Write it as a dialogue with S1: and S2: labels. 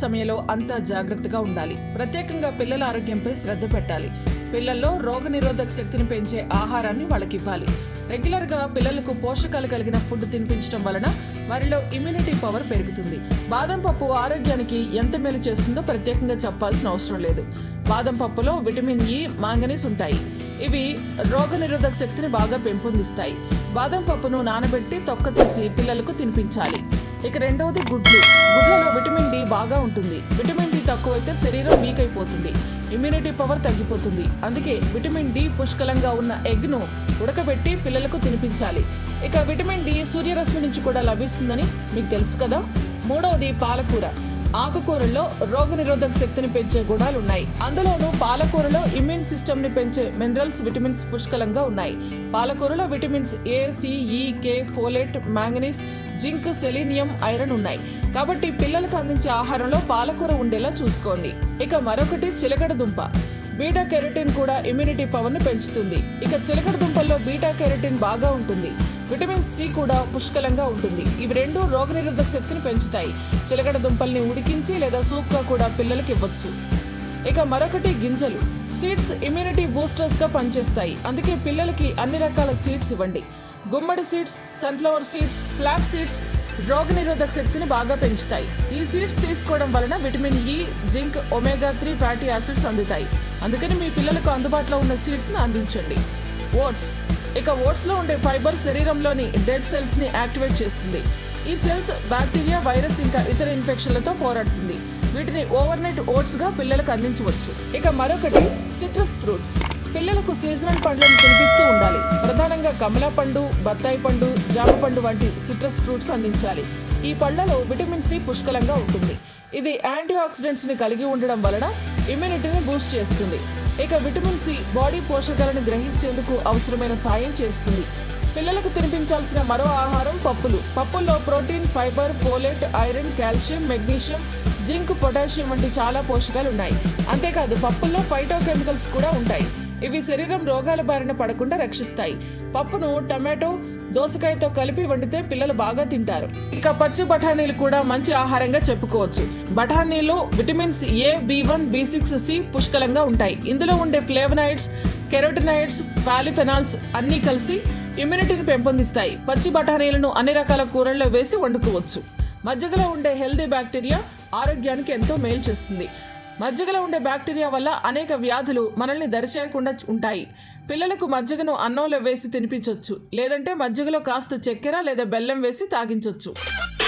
S1: సమయంలో అంతా జాగ్రత్తగా ఉండాలి ప్రత్యేకంగా పిల్లల ఆరోగ్యంపై శ్రద్ధ పెట్టాలి పిల్లల్లో రోగనిరోధక శక్తిని పెంచే ఆహారాన్ని వాళ్ళకి ఇవ్వాలి రెగ్యులర్ గా పిల్లలకు పోషకాలు కలిగిన ఫుడ్ తినిపించడం వలన వారిలో ఇమ్యూనిటీ పవర్ పెరుగుతుంది బాదం పప్పు ఆరోగ్యానికి ఎంత మేలు చేస్తుందో ప్రత్యేకంగా చెప్పాల్సిన అవసరం లేదు బాదం పప్పులో విటమిన్ ఇ మాంగనీస్ ఉంటాయి ఇవి రోగనిరోధక శక్తిని బాగా పెంపొందిస్తాయి బాదం పప్పును నానబెట్టి తొక్క తీసి పిల్లలకు తినిపించాలి ఇక రెండవది గుడ్లు గుడ్లలో విటమిన్ డి బాగా ఉంటుంది విటమిన్ డి తక్కువైతే శరీరం వీక్ అయిపోతుంది ఇమ్యూనిటీ పవర్ తగ్గిపోతుంది అందుకే విటమిన్ డి పుష్కలంగా ఉన్న ఎగ్ ను ఉడకబెట్టి పిల్లలకు తినిపించాలి ఇక విటమిన్ డి సూర్యరశ్మి నుంచి కూడా లభిస్తుందని మీకు తెలుసు కదా మూడవది పాలకూర ఆకుకూరల్లో రోగనిరోధక శక్తిని పెంచే గుణాలు ఉన్నాయి అందులోనూ పాలకూరలో ఇమ్యూన్ సిస్టమ్ ని పెంచే మినరల్స్ విటమిన్స్ పుష్కలంగా ఉన్నాయి పాలకూరలో vitamins A C, E K folate manganese zinc selenium iron ఉన్నాయి కాబట్టి పిల్లలకు అందించే ఆహారంలో పాలకూర ఉండేలా చూసుకోండి ఇక మరొకటి చిలకడ దుంప బీటా కెరటిన్ కూడా ఇమ్యూనిటీ పవర్ ను పెంచుతుంది ఇక చిలకడ దుంపల్లో బీటా కెరటిన్ బాగా ఉంటుంది విటమిన్ సి కూడా పుష్కలంగా ఉంటుంది ఇవి రెండు రోగనిరోధక శక్తిని పెంచుతాయి చిలకడ దుంపల్ని ఉడికించి లేదా సూప్ గా కూడా పిల్లలకి ఇవ్వచ్చు ఇక మరొకటి గింజలు సీడ్స్ ఇమ్యూనిటీ బూస్టర్స్ గా పనిచేస్తాయి అందుకే పిల్లలకి అన్ని రకాల సీడ్స్ ఇవ్వండి గుమ్మడి seeds sunflower seeds flax seeds రోగనిరోధక శక్తిని బాగా పెంచుతాయి ఈ సీడ్స్ తీసుకోవడం వలన vitamin E zinc omega three fatty acids అందుతాయి అందుకని మీ పిల్లలకు అందుబాటులో ఉన్న సీడ్స్ ని అందించండి ఓట్స్ ఇక ఓట్స్ లో ఉండే ఫైబర్ శరీరంలోని డెడ్ సెల్స్ ని యాక్టివేట్ చేస్తుంది ఈ సెల్స్ బ్యాక్టీరియా వైరస్ ఇంకా ఇతర ఇన్ఫెక్షన్లతో పోరాడుతుంది వీటిని ఓవర్ నైట్ ఓట్స్ గా పిల్లలకు అందించవచ్చు ఇక మరొకటి సిట్రస్ ఫ్రూట్స్ పిల్లలకు సీజనల్ పండ్లను తినిపిస్తూ ఉండాలి ప్రధానంగా కమలా పండు బత్తాయి పండు జామ పండు వంటి సిట్రస్ ఫ్రూట్స్ అందించాలి ఈ పళ్లలో విటమిన్ సి పుష్కలంగా ఉంటుంది ఇది యాంటీ ఆక్సిడెంట్స్ ని కలిగి ఉండడం వలన ఇమ్యూనిటీని బూస్ట్ చేస్తుంది ఇక విటమిన్ సి బాడీ పోషకాలను గ్రహించేందుకు అవసరమైన సాయం చేస్తుంది పిల్లలకు తినిపించాల్సిన మరో ఆహారం పప్పులు పప్పుల్లో protein fibre folate iron calcium magnesium zinc potassium వంటి చాలా పోషకాలు ఉన్నాయి అంతేకాదు పప్పుల్లో ఫైటో కెమికల్స్ కూడా ఉంటాయి ఇవి శరీరం రోగాల బారిన పడకుండా రక్షిస్తాయి పప్పును టమాటో దోసకాయతో కలిపి వండితే పిల్లలు బాగా తింటారు ఇక పచ్చి బఠానీలు కూడా మంచి ఆహారంగా చెప్పుకోవచ్చు బఠానీలో vitamins A B one B six C పుష్కలంగా ఉంటాయి ఇందులో ఉండే ఫ్లేవనాయిడ్స్ కెరోటినాయిడ్స్ పాలిఫెనాల్స్ అన్నీ కలిసి ఇమ్యూనిటీని పెంపొందిస్తాయి పచ్చి బఠానీలను అన్ని రకాల కూరల్లో వేసి వండుకోవచ్చు మజ్జిగలో ఉండే హెల్దీ బ్యాక్టీరియా ఆరోగ్యానికి ఎంతో మేలు చేస్తుంది మజ్జిగలో ఉండే బ్యాక్టీరియా వల్ల అనేక వ్యాధులు మనల్ని దరిచేరకుండా ఉంటాయి పిల్లలకు మజ్జిగను అన్నంలో వేసి తినిపించవచ్చు లేదంటే మజ్జిగలో కాస్త చక్కెర లేదా బెల్లం వేసి తాగించవచ్చు